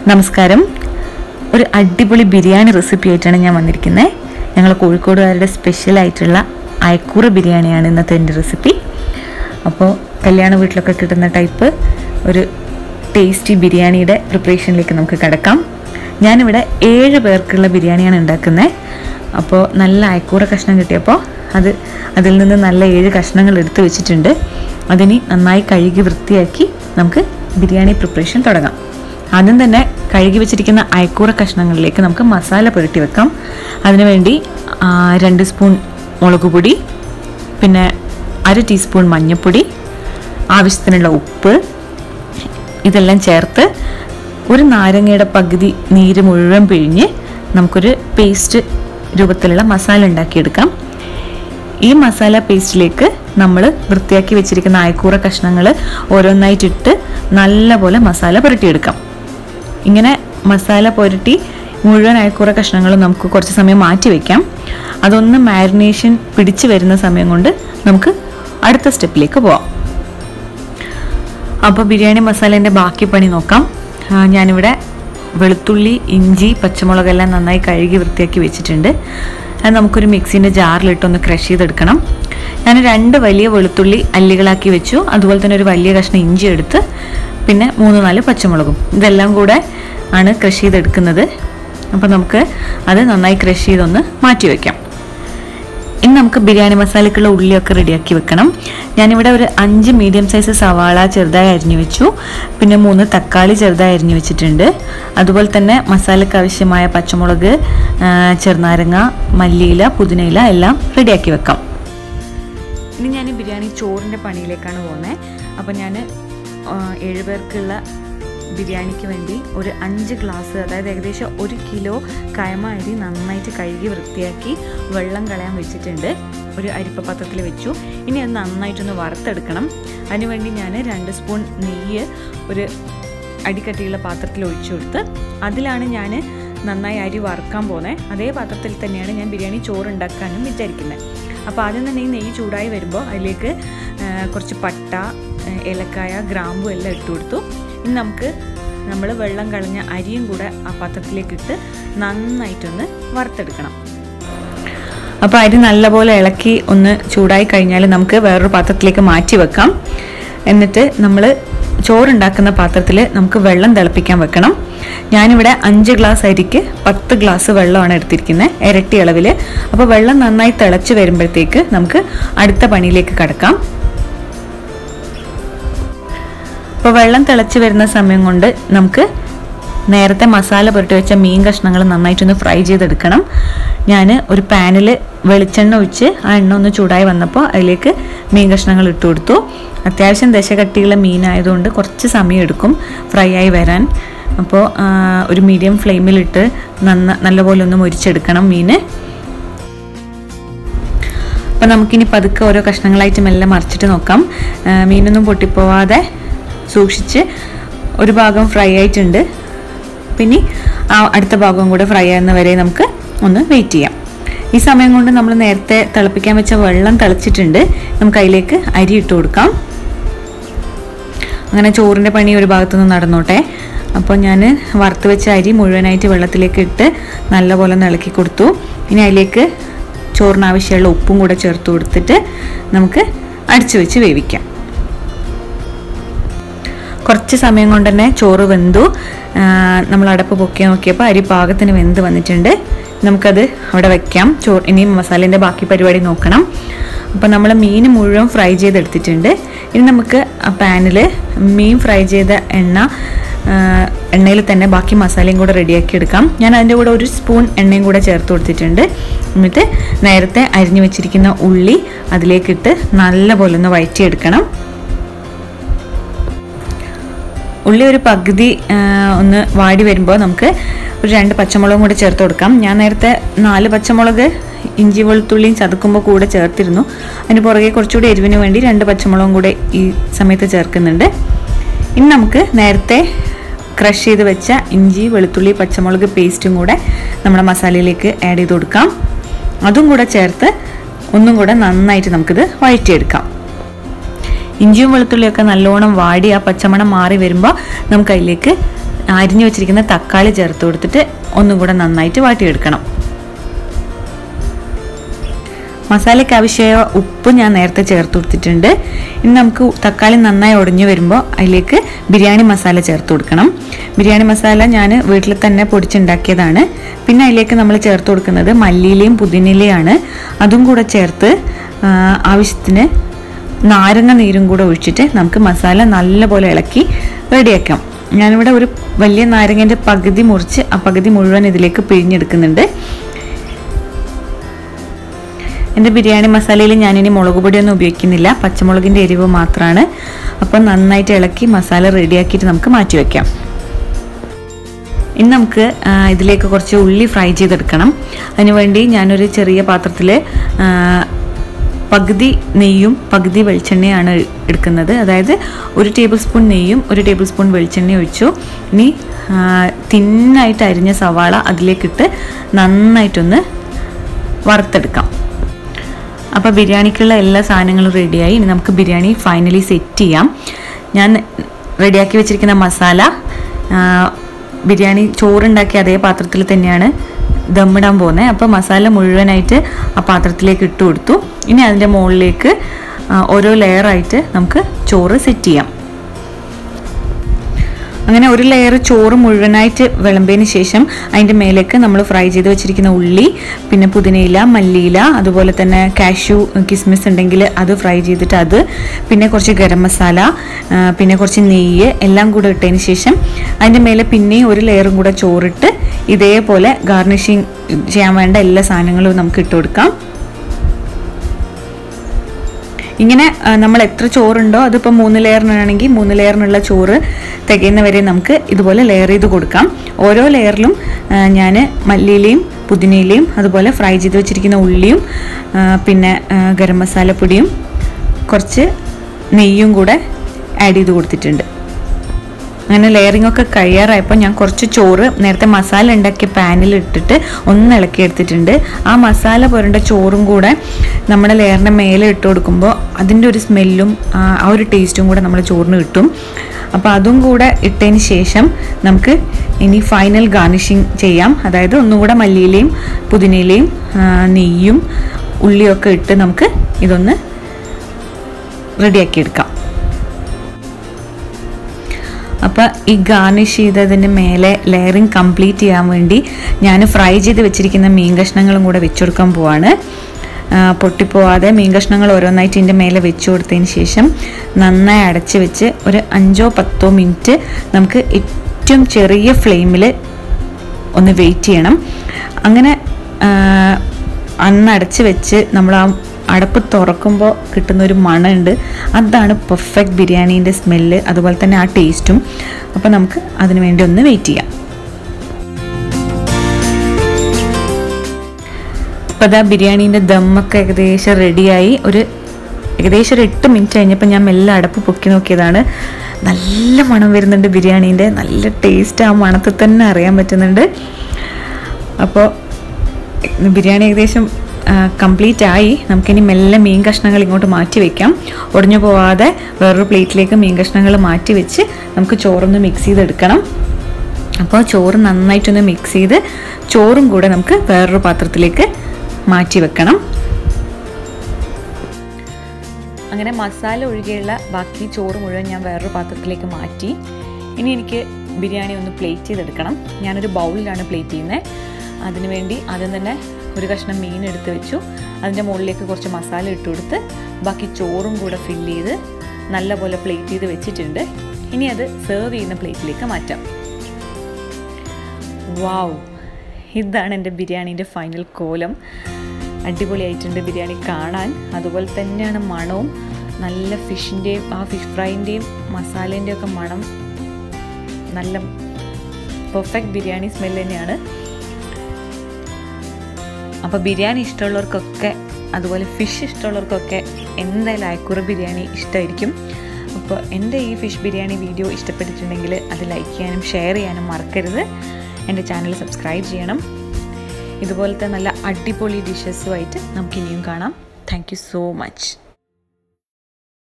നമസ്കാരം ഒരു അടിപൊളി ബിരിയാണി റെസിപ്പി ആയിട്ടാണ് ഞാൻ വന്നിരിക്കുന്നത് ഞങ്ങൾ കോഴിക്കോടുകാരുടെ സ്പെഷ്യൽ ആയിട്ടുള്ള അയക്കൂറ ബിരിയാണിയാണ് ഇന്നത്തെ എൻ്റെ റെസിപ്പി അപ്പോൾ കല്യാണ വീട്ടിലൊക്കെ കിട്ടുന്ന ടൈപ്പ് ഒരു ടേസ്റ്റി ബിരിയാണിയുടെ പ്രിപ്പറേഷനിലേക്ക് നമുക്ക് കിടക്കാം ഞാനിവിടെ ഏഴ് പേർക്കുള്ള ബിരിയാണിയാണ് ഉണ്ടാക്കുന്നത് അപ്പോൾ നല്ല അയക്കൂറ കഷ്ണം കിട്ടിയപ്പോൾ അത് അതിൽ നിന്ന് നല്ല ഏഴ് കഷ്ണങ്ങൾ എടുത്ത് വെച്ചിട്ടുണ്ട് അതിനി നന്നായി കഴുകി വൃത്തിയാക്കി നമുക്ക് ബിരിയാണി പ്രിപ്പറേഷൻ തുടങ്ങാം ആദ്യം തന്നെ കഴുകി വെച്ചിരിക്കുന്ന അയക്കൂറ കഷ്ണങ്ങളിലേക്ക് നമുക്ക് മസാല പുരട്ടി വെക്കാം അതിനുവേണ്ടി ആ, രണ്ട് സ്പൂൺ മുളക് പൊടി പിന്നെ അര ടീസ്പൂൺ മഞ്ഞൾപ്പൊടി ആവശ്യത്തിനുള്ള ഉപ്പ് ഇതെല്ലാം ചേർത്ത് ഒരു നാരങ്ങയുടെ പകുതി നീര് മുഴുവൻ പിഴിഞ്ഞ് നമുക്കൊരു പേസ്റ്റ് രൂപത്തിലുള്ള മസാല ഉണ്ടാക്കിയെടുക്കാം ഈ മസാല പേസ്റ്റിലേക്ക് നമ്മൾ വൃത്തിയാക്കി വെച്ചിരിക്കുന്ന അയക്കൂറ കഷ്ണങ്ങൾ ഓരോന്നായിട്ടിട്ട് നല്ലപോലെ മസാല പുരട്ടിയെടുക്കാം ഇങ്ങനെ മസാല പുരട്ടി മുഴുവൻ അയക്കൂറ കഷ്ണങ്ങളും നമുക്ക് കുറച്ച് സമയം മാറ്റി വെക്കാം അതൊന്ന് മാരിനേഷൻ പിടിച്ചു വരുന്ന സമയം കൊണ്ട് നമുക്ക് അടുത്ത സ്റ്റെപ്പിലേക്ക് പോവാം അപ്പോൾ ബിരിയാണി മസാലേൻ്റെ ബാക്കി പണി നോക്കാം ആ, ഞാനിവിടെ വെളുത്തുള്ളി ഇഞ്ചി പച്ചമുളകെല്ലാം നന്നായി കഴുകി വൃത്തിയാക്കി വെച്ചിട്ടുണ്ട് അത് നമുക്കൊരു മിക്സിൻ്റെ ജാറിലിട്ടൊന്ന് ക്രഷ് ചെയ്തെടുക്കണം ഞാൻ രണ്ട് വലിയ വെളുത്തുള്ളി അല്ലികളാക്കി വെച്ചു അതുപോലെ തന്നെ ഒരു വലിയ കഷ്ണം ഇഞ്ചി എടുത്ത് പിന്നെ മൂന്ന് നാല് പച്ചമുളകും ഇതെല്ലാം കൂടെ ആണ് ക്രഷ് ചെയ്തെടുക്കുന്നത് അപ്പോൾ നമുക്ക് അത് നന്നായി ക്രഷ് ചെയ്തൊന്ന് മാറ്റി വയ്ക്കാം ഇനി നമുക്ക് ബിരിയാണി മസാലയ്ക്കുള്ള ഉള്ളിയൊക്കെ റെഡിയാക്കി വെക്കണം ഞാനിവിടെ ഒരു അഞ്ച് മീഡിയം സൈസ് സവാള ചെറുതായി അരിഞ്ഞു വെച്ചു പിന്നെ മൂന്ന് തക്കാളി ചെറുതായി അരിഞ്ഞു വെച്ചിട്ടുണ്ട് അതുപോലെ തന്നെ മസാലയ്ക്ക് ആവശ്യമായ പച്ചമുളക് ആ, ചെറുനാരങ്ങ മല്ലിയില പുതിനയില എല്ലാം റെഡിയാക്കി വെക്കാം ഇനി ഞാൻ ബിരിയാണി ചോറിൻ്റെ പണിയിലേക്കാണ് പോകുന്നത് അപ്പോൾ ഞാൻ ഏഴ് പേർക്കുള്ള ബിരിയാണിക്ക് വേണ്ടി ഒരു അഞ്ച് ഗ്ലാസ് അതായത് ഏകദേശം ഒരു കിലോ കയമ അരി നന്നായിട്ട് കഴുകി വൃത്തിയാക്കി വെള്ളം കളയാൻ വെച്ചിട്ടുണ്ട് ഒരു അരിപ്പ പാത്രത്തിൽ വെച്ചു ഇനി അത് നന്നായിട്ടൊന്ന് വറുത്തെടുക്കണം അതിനുവേണ്ടി ഞാൻ രണ്ട് സ്പൂൺ നെയ്യ് ഒരു അടിക്കട്ടിയുള്ള പാത്രത്തിൽ ഒഴിച്ചു കൊടുത്ത് അതിലാണ് ഞാൻ നന്നായി അരി വറുക്കാൻ പോകുന്നത് അതേ പാത്രത്തിൽ തന്നെയാണ് ഞാൻ ബിരിയാണി ചോറ് ഉണ്ടാക്കാനും വിചാരിക്കുന്നത് അപ്പോൾ ആദ്യം തന്നെ ഈ നെയ്യ് ചൂടായി വരുമ്പോൾ അതിലേക്ക് ആ, കുറച്ച് പട്ട ആ, ഏലക്കായ ഗ്രാമ്പു എല്ലാം ഇട്ട് കൊടുത്തു ഇനി നമുക്ക് നമ്മൾ വെള്ളം കളഞ്ഞ അരിയും കൂടെ ആ പാത്രത്തിലേക്ക് ഇട്ട് നന്നായിട്ടൊന്ന് വറുത്തെടുക്കണം അപ്പോൾ അരി നല്ലപോലെ ഇളക്കി ഒന്ന് ചൂടായി കഴിഞ്ഞാൽ നമുക്ക് വേറൊരു പാത്രത്തിലേക്ക് മാറ്റി വെക്കാം എന്നിട്ട് നമ്മൾ ചോറുണ്ടാക്കുന്ന പാത്രത്തിൽ നമുക്ക് വെള്ളം തിളപ്പിക്കാൻ വെക്കണം ഞാനിവിടെ അഞ്ച് ഗ്ലാസ് അരിക്ക് പത്ത് ഗ്ലാസ് വെള്ളമാണ് എടുത്തിരിക്കുന്നത് ഇരട്ടി അളവിൽ അപ്പോൾ വെള്ളം നന്നായി തിളച്ച് വരുമ്പോഴത്തേക്ക് നമുക്ക് അടുത്ത പണിയിലേക്ക് കടക്കാം അപ്പോൾ വെള്ളം തിളച്ച് വരുന്ന സമയം കൊണ്ട് നമുക്ക് നേരത്തെ മസാല പുരട്ടി വെച്ച മീൻ കഷ്ണങ്ങൾ നന്നായിട്ടൊന്ന് ഫ്രൈ ചെയ്തെടുക്കണം ഞാൻ ഒരു പാനിൽ വെളിച്ചെണ്ണ ഒഴിച്ച് ആ എണ്ണ ഒന്ന് ചൂടായി വന്നപ്പോൾ അതിലേക്ക് മീൻ കഷ്ണങ്ങൾ ഇട്ട് കൊടുത്തു അത്യാവശ്യം ദശകട്ടിയുള്ള മീനായതുകൊണ്ട് കുറച്ച് സമയം എടുക്കും ഫ്രൈ ആയി വരാൻ അപ്പോൾ ആ, ഒരു മീഡിയം ഫ്ലെയിമിലിട്ട് നന്ന നല്ലപോലെ ഒന്ന് മുരിച്ചെടുക്കണം മീൻ അപ്പോൾ നമുക്കിനി പതുക്കെ ഓരോ കഷ്ണങ്ങളായിട്ട് മെല്ലെ മറിച്ചിട്ട് നോക്കാം ആ, മീനൊന്നും പൊട്ടിപ്പോവാതെ സൂക്ഷിച്ച് ഒരു ഭാഗം ഫ്രൈ ആയിട്ടുണ്ട് പിന്നെ ആ അടുത്ത ഭാഗം കൂടെ ഫ്രൈ ആകുന്ന വരെ നമുക്ക് ഒന്ന് വെയിറ്റ് ചെയ്യാം ഈ സമയം കൊണ്ട് നമ്മൾ നേരത്തെ തിളപ്പിക്കാൻ വെച്ച വെള്ളം തിളച്ചിട്ടുണ്ട് നമുക്ക് അതിലേക്ക് അരി ഇട്ട് കൊടുക്കാം അങ്ങനെ ചോറിൻ്റെ പണി ഒരു ഭാഗത്തുനിന്ന് നടന്നോട്ടെ അപ്പോൾ ഞാൻ വറുത്ത് വെച്ച അരി മുഴുവനായിട്ട് വെള്ളത്തിലേക്ക് ഇട്ട് നല്ലപോലെ ഒന്ന് ഇളക്കി കൊടുത്തു ഇനി അതിലേക്ക് ചോറിന് ആവശ്യമുള്ള ഉപ്പും കൂടെ ചേർത്ത് കൊടുത്തിട്ട് നമുക്ക് അടിച്ചു വെച്ച് വേവിക്കാം കുറച്ച് സമയം കൊണ്ട് തന്നെ ചോറ് വെന്തു ആ, നമ്മൾ അടപ്പ് പൊക്കി നോക്കിയപ്പോൾ അരി പാകത്തിന് വെന്ത് വന്നിട്ടുണ്ട് നമുക്കത് അവിടെ വെക്കാം ചോ ഇനി മസാലേൻ്റെ ബാക്കി പരിപാടി നോക്കണം അപ്പോൾ നമ്മൾ മീൻ മുഴുവൻ ഫ്രൈ ചെയ്തെടുത്തിട്ടുണ്ട് ഇനി നമുക്ക് ആ പാനിൽ മീൻ ഫ്രൈ ചെയ്ത എണ്ണ എണ്ണയിൽ തന്നെ ബാക്കി മസാലയും കൂടെ റെഡിയാക്കി എടുക്കാം ഞാൻ അതിൻ്റെ കൂടെ ഒരു സ്പൂൺ എണ്ണയും കൂടെ ചേർത്ത് കൊടുത്തിട്ടുണ്ട് എന്നിട്ട് നേരത്തെ അരിഞ്ഞു വെച്ചിരിക്കുന്ന ഉള്ളി അതിലേക്കിട്ട് നല്ലപോലെ ഒന്ന് വഴറ്റിയെടുക്കണം ഉള്ളി ഒരു പകുതി ആ, ഒന്ന് വാടി വരുമ്പോൾ നമുക്ക് ഒരു രണ്ട് പച്ചമുളകും കൂടി ചേർത്ത് കൊടുക്കാം ഞാൻ നേരത്തെ നാല് പച്ചമുളക് ഇഞ്ചി വെളുത്തുള്ളിയും ചതുക്കുമ്പോൾ കൂടെ ചേർത്തിരുന്നു അതിന് പുറകെ കുറച്ചുകൂടി എരിവിന് വേണ്ടി രണ്ട് പച്ചമുളകും കൂടെ ഈ സമയത്ത് ചേർക്കുന്നുണ്ട് ഇനി നമുക്ക് നേരത്തെ ക്രഷ് ചെയ്ത് വെച്ച ഇഞ്ചി വെളുത്തുള്ളി പച്ചമുളക് പേസ്റ്റും കൂടെ നമ്മുടെ മസാലയിലേക്ക് ആഡ് ചെയ്ത് കൊടുക്കാം അതും കൂടെ ചേർത്ത് ഒന്നും കൂടെ നന്നായിട്ട് നമുക്കിത് വഴറ്റിയെടുക്കാം ഇഞ്ചിയും വെളുത്തുള്ളിയൊക്കെ നല്ലോണം വാടി ആ പച്ചമണം മാറി വരുമ്പോൾ നമുക്ക് അതിലേക്ക് അരിഞ്ഞു വെച്ചിരിക്കുന്ന തക്കാളി ചേർത്ത് കൊടുത്തിട്ട് ഒന്നും കൂടെ നന്നായിട്ട് വാട്ടിയെടുക്കണം മസാലയ്ക്ക് ആവശ്യമായ ഉപ്പ് ഞാൻ നേരത്തെ ചേർത്ത് കൊടുത്തിട്ടുണ്ട് ഇനി നമുക്ക് തക്കാളി നന്നായി ഉടഞ്ഞു വരുമ്പോൾ അതിലേക്ക് ബിരിയാണി മസാല ചേർത്ത് കൊടുക്കണം ബിരിയാണി മസാല ഞാൻ വീട്ടിൽ തന്നെ പൊടിച്ചുണ്ടാക്കിയതാണ് പിന്നെ അതിലേക്ക് നമ്മൾ ചേർത്ത് കൊടുക്കുന്നത് മല്ലിയിലയും പുതിനയിലയാണ് അതും കൂടെ ചേർത്ത് ആ, ആവശ്യത്തിന് നാരങ്ങ നീരും കൂടെ ഒഴിച്ചിട്ട് നമുക്ക് മസാല നല്ലപോലെ ഇളക്കി റെഡിയാക്കാം ഞാനിവിടെ ഒരു വലിയ നാരങ്ങൻ്റെ പകുതി മുറിച്ച് ആ പകുതി മുഴുവൻ ഇതിലേക്ക് പിഴിഞ്ഞെടുക്കുന്നുണ്ട് എൻ്റെ ബിരിയാണി മസാലയിൽ ഞാനിനി മുളക് പൊടിയൊന്നും ഉപയോഗിക്കുന്നില്ല പച്ചമുളകിൻ്റെ എരിവ് മാത്രമാണ് അപ്പോൾ നന്നായിട്ട് ഇളക്കി മസാല റെഡിയാക്കിയിട്ട് നമുക്ക് മാറ്റി വയ്ക്കാം ഇനി നമുക്ക് ആ, ഇതിലേക്ക് കുറച്ച് ഉള്ളി ഫ്രൈ ചെയ്തെടുക്കണം അതിനുവേണ്ടി ഞാനൊരു ചെറിയ പാത്രത്തിൽ പകുതി നെയ്യും പകുതി വെളിച്ചെണ്ണയാണ് എടുക്കുന്നത് അതായത് ഒരു ടേബിൾ സ്പൂൺ നെയ്യും ഒരു ടേബിൾ സ്പൂൺ വെളിച്ചെണ്ണ ഒഴിച്ചു ഇനി ആ, തിന്നായിട്ട് അരിഞ്ഞ സവാള അതിലേക്കിട്ട് നന്നായിട്ടൊന്ന് വറുത്തെടുക്കാം അപ്പോൾ ബിരിയാണിക്കുള്ള എല്ലാ സാധനങ്ങളും റെഡിയായി ഇനി നമുക്ക് ബിരിയാണി ഫൈനലി സെറ്റ് ചെയ്യാം ഞാൻ റെഡിയാക്കി വെച്ചിരിക്കുന്ന മസാല ആ, ബിരിയാണി ചോറുണ്ടാക്കിയ അതേ പാത്രത്തിൽ തന്നെയാണ് ദമ്മിടാൻ പോകുന്നത് അപ്പോൾ മസാല മുഴുവനായിട്ട് ആ പാത്രത്തിലേക്ക് ഇട്ട് കൊടുത്തു ഇനി അതിൻ്റെ മുകളിലേക്ക് ആ, ഓരോ ലെയറായിട്ട് നമുക്ക് ചോറ് സെറ്റ് ചെയ്യാം അങ്ങനെ ഒരു ലെയർ ചോറ് മുഴുവനായിട്ട് വിളമ്പിയതിന് ശേഷം അതിൻ്റെ മേലേക്ക് നമ്മൾ ഫ്രൈ ചെയ്ത് വെച്ചിരിക്കുന്ന ഉള്ളി പിന്നെ പുതിനയില മല്ലിയില അതുപോലെ തന്നെ കാഷ്യൂ കിസ്മിസ് ഉണ്ടെങ്കിൽ അത് ഫ്രൈ ചെയ്തിട്ട് അത് പിന്നെ കുറച്ച് ഗരം മസാല ആ, പിന്നെ കുറച്ച് നെയ്യ് എല്ലാം കൂടെ ഇട്ടതിന് ശേഷം അതിൻ്റെ മേലെ പിന്നെയും ഒരു ലെയറും കൂടെ ചോറിട്ട് ഇതേപോലെ ഗാർണിഷിങ് ചെയ്യാൻ വേണ്ട എല്ലാ സാധനങ്ങളും നമുക്ക് ഇട്ട് കൊടുക്കാം ഇങ്ങനെ ആ, നമ്മൾ എത്ര ചോറുണ്ടോ അതിപ്പോൾ മൂന്ന് ലെയറിനാണെങ്കിൽ മൂന്ന് ലെയറിനുള്ള ചോറ് തികയുന്നവരെ നമുക്ക് ഇതുപോലെ ലെയർ ചെയ്ത് കൊടുക്കാം ഓരോ ലെയറിലും ഞാൻ മല്ലിയിലയും പുതിനയിലയും അതുപോലെ ഫ്രൈ ചെയ്ത് വെച്ചിരിക്കുന്ന ഉള്ളിയും ആ, പിന്നെ ആ, ഗരം മസാലപ്പൊടിയും കുറച്ച് നെയ്യും കൂടെ ആഡ് ചെയ്ത് കൊടുത്തിട്ടുണ്ട് അങ്ങനെ ലെയറിംഗ് ഒക്കെ കഴിയാറായപ്പോൾ ഞാൻ കുറച്ച് ചോറ് നേരത്തെ മസാല ഉണ്ടാക്കിയ പാനിൽ ഇട്ടിട്ട് ഒന്ന് ഇളക്കി എടുത്തിട്ടുണ്ട് ആ മസാല പുരണ്ട ചോറും കൂടെ നമ്മുടെ ലെയറിൻ്റെ മേലെ ഇട്ട് കൊടുക്കുമ്പോൾ അതിൻ്റെ ഒരു സ്മെല്ലും ആ ആ ഒരു ടേസ്റ്റും കൂടെ നമ്മുടെ ചോറിന് കിട്ടും അപ്പോൾ അതും കൂടെ ഇട്ടതിന് ശേഷം നമുക്ക് ഇനി ഫൈനൽ ഗാർണിഷിങ് ചെയ്യാം അതായത് ഒന്നുകൂടെ മല്ലിയിലയും പുതിനയിലയും ആ, നെയ്യും ഉള്ളിയൊക്കെ ഇട്ട് നമുക്ക് ഇതൊന്ന് റെഡിയാക്കിയെടുക്കാം അപ്പോൾ ഈ ഗാർണിഷ് ചെയ്തതിന് മേലെ ലെയറിങ് കംപ്ലീറ്റ് ചെയ്യാൻ വേണ്ടി ഞാൻ ഫ്രൈ ചെയ്ത് വെച്ചിരിക്കുന്ന മീൻ കഷ്ണങ്ങളും കൂടെ വെച്ചുകൊടുക്കാൻ പോവാണ് ആ, പൊട്ടിപ്പോവാതെ മീൻ കഷ്ണങ്ങൾ ഓരോന്നായിട്ട് ഇതിൻ്റെ മേലെ വെച്ച് കൊടുത്തതിന് ശേഷം നന്നായി അടച്ച് വെച്ച് ഒരു അഞ്ചോ പത്തോ മിനിറ്റ് നമുക്ക് ഏറ്റവും ചെറിയ ഫ്ലെയിമിൽ ഒന്ന് വെയിറ്റ് ചെയ്യണം അങ്ങനെ ആ, അന്ന് അടച്ച് വെച്ച് നമ്മൾ ആ അടപ്പ് തുറക്കുമ്പോൾ കിട്ടുന്ന ഒരു മണമുണ്ട് അതാണ് പെർഫെക്റ്റ് ബിരിയാണീൻ്റെ സ്മെല്ല് അതുപോലെ തന്നെ ആ ടേസ്റ്റും അപ്പോൾ നമുക്ക് അതിന് വേണ്ടി ഒന്ന് വെയിറ്റ് ചെയ്യാം അപ്പോൾ അതാ ബിരിയാണീൻ്റെ ദമ്മൊക്കെ ഏകദേശം റെഡിയായി ഒരു ഏകദേശം ഒരു എട്ട് മിനിറ്റ് കഴിഞ്ഞപ്പോൾ ഞാൻ മെല്ലെ അടപ്പ് പൊക്കി നോക്കിയതാണ് നല്ല മണം വരുന്നുണ്ട് ബിരിയാണീൻ്റെ നല്ല ടേസ്റ്റ് ആ മണത്തിൽ തന്നെ അറിയാൻ പറ്റുന്നുണ്ട് അപ്പോൾ ബിരിയാണി ഏകദേശം കംപ്ലീറ്റ് ആയി നമുക്കിനി മെല്ലെ മീൻ കഷ്ണങ്ങൾ ഇങ്ങോട്ട് മാറ്റി വെക്കാം ഒടിഞ്ഞു പോവാതെ വേറൊരു പ്ലേറ്റിലേക്ക് മീൻ കഷ്ണങ്ങൾ മാറ്റി വെച്ച് നമുക്ക് ചോറൊന്ന് മിക്സ് ചെയ്തെടുക്കണം അപ്പോൾ ചോറ് നന്നായിട്ടൊന്ന് മിക്സ് ചെയ്ത് ചോറും കൂടെ നമുക്ക് വേറൊരു പാത്രത്തിലേക്ക് മാറ്റി വെക്കണം അങ്ങനെ മസാല ഒഴികെയുള്ള ബാക്കി ചോറ് മുഴുവൻ ഞാൻ വേറൊരു പാത്രത്തിലേക്ക് മാറ്റി ഇനി എനിക്ക് ബിരിയാണി ഒന്ന് പ്ലേറ്റ് ചെയ്തെടുക്കണം ഞാനൊരു ബൗളിലാണ് പ്ലേറ്റ് ചെയ്യുന്നത് അതിനുവേണ്ടി ആദ്യം തന്നെ ഒരു കഷ്ണം മീൻ എടുത്ത് വെച്ചു അതിൻ്റെ മുകളിലേക്ക് കുറച്ച് മസാല ഇട്ട് കൊടുത്ത് ബാക്കി ചോറും കൂടെ ഫില്ല് ചെയ്ത് നല്ലപോലെ പ്ലേറ്റ് ചെയ്ത് വെച്ചിട്ടുണ്ട് ഇനി അത് സെർവ് ചെയ്യുന്ന പ്ലേറ്റിലേക്ക് മാറ്റാം വാവ് ഇതാണ് എൻ്റെ ബിരിയാണീൻ്റെ ഫൈനൽ കോലം അടിപൊളിയായിട്ടുണ്ട് ബിരിയാണി കാണാൻ അതുപോലെ തന്നെയാണ് മണവും നല്ല ഫിഷിൻ്റെയും ആ ഫിഷ് ഫ്രൈൻ്റെയും മസാലേൻ്റെയും ഒക്കെ മണം നല്ല പെർഫെക്റ്റ് ബിരിയാണി സ്മെൽ തന്നെയാണ് അപ്പോൾ ബിരിയാണി ഇഷ്ടമുള്ളവർക്കൊക്കെ അതുപോലെ ഫിഷ് ഇഷ്ടമുള്ളവർക്കൊക്കെ എന്തായാലും അയക്കുറ ബിരിയാണി ഇഷ്ടമായിരിക്കും അപ്പോൾ എൻ്റെ ഈ ഫിഷ് ബിരിയാണി വീഡിയോ ഇഷ്ടപ്പെട്ടിട്ടുണ്ടെങ്കിൽ അത് ലൈക്ക് ചെയ്യാനും ഷെയർ ചെയ്യാനും മറക്കരുത് എൻ്റെ ചാനൽ സബ്സ്ക്രൈബ് ചെയ്യണം ഇതുപോലത്തെ നല്ല അടിപൊളി ഡിഷസുമായിട്ട് നമുക്ക് ഇനിയും കാണാം താങ്ക് യു സോ മച്ച്